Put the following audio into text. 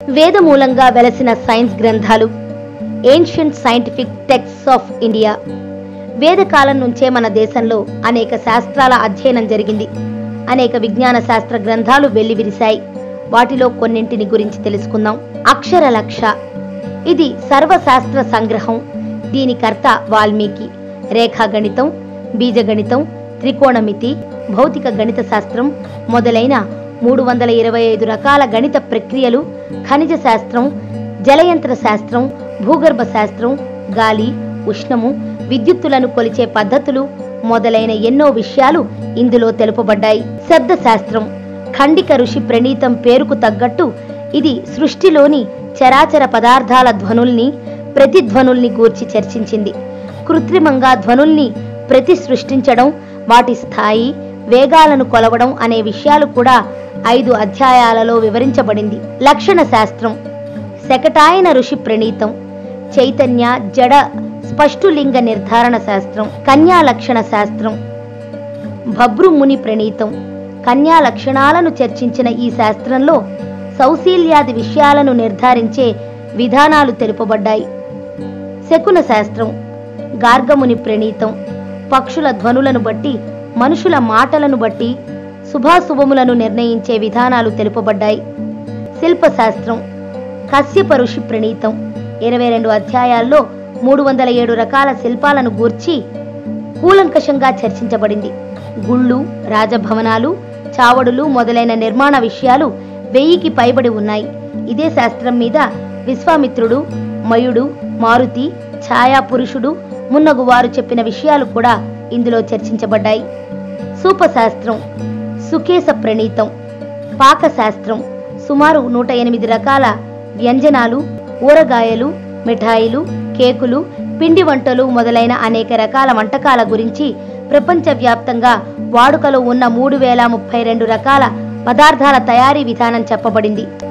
వేదమూలంగా వెలసిన సైన్స్ గ్రంథాలు ancient scientific texts of India వేదకాలం నుంచే మన దేశంలో అనేక శాస్త్రాల అధ్యయనం జరిగింది అనేక విజ్ఞాన శాస్త్ర గ్రంథాలు వెల్లివిరిశాయి వాటిలో కొన్నింటిని గురించి తెలుసుకుందాం అక్షర లక్ష ఇది సర్వశాస్త్ర సంగ్రహం దీని కర్త వాల్మీకి రేఖాగణితం బీజగణితం త్రికోణమితి భౌతిక గణిత శాస్త్రం మొదలైన మూడు వందల ఇరవై ఐదు రకాల గణిత ప్రక్రియలు ఖనిజ శాస్త్రం జలయంత్ర శాస్త్రం భూగర్భ శాస్త్రం గాలి ఉష్ణము విద్యుత్తులను కొలిచే పద్ధతులు మొదలైన ఎన్నో విషయాలు ఇందులో తెలుపబడ్డాయి శబ్ద శాస్త్రం ఖండిక ఋషి ప్రణీతం పేరుకు తగ్గట్టు ఇది సృష్టిలోని చరాచర పదార్థాల ధ్వనుల్ని ప్రతిధ్వనుల్ని గూర్చి చర్చించింది కృత్రిమంగా ధ్వనుల్ని ప్రతి సృష్టించడం వాటి స్థాయి వేగాలను కొలవడం అనే విషయాలు కూడా ఐదు అధ్యాయాలలో వివరించబడింది లక్షణ శాస్త్రం శకటాయన ఋషి ప్రణీతం చైతన్య జడ స్పష్టులింగ నిర్ధారణ శాస్త్రం కన్యా లక్షణ శాస్త్రం భభ్రుముని ప్రణీతం కన్యా లక్షణాలను చర్చించిన ఈ శాస్త్రంలో సౌశీల్యాది విషయాలను నిర్ధారించే విధానాలు తెలుపబడ్డాయి శకున శాస్త్రం గార్గముని ప్రణీతం పక్షుల ధ్వనులను బట్టి మనుషుల మాటలను బట్టి శుభాశుభములను నిర్ణయించే విధానాలు తెలుపబడ్డాయి శిల్పశాస్త్రం కశ్యప ఋషి ప్రణీతం ఇరవై రెండు అధ్యాయాల్లో మూడు వందల ఏడు రకాల శిల్పాలను గూర్చి కూలంకషంగా చర్చించబడింది గుళ్ళు రాజభవనాలు చావడులు మొదలైన నిర్మాణ విషయాలు వెయ్యికి పైబడి ఉన్నాయి ఇదే శాస్త్రం మీద విశ్వామిత్రుడు మయుడు మారుతి ఛాయా పురుషుడు మున్నగు వారు చెప్పిన విషయాలు కూడా ఇందులో చర్చించబడ్డాయి సూపశాస్త్రం సుకేశ ప్రణీతం పాకశాస్త్రం సుమారు నూట ఎనిమిది రకాల వ్యంజనాలు ఊరగాయలు మిఠాయిలు కేకులు పిండి వంటలు మొదలైన అనేక రకాల వంటకాల గురించి ప్రపంచవ్యాప్తంగా వాడుకలో ఉన్న మూడు వేల ముప్పై రెండు రకాల పదార్థాల తయారీ విధానం చెప్పబడింది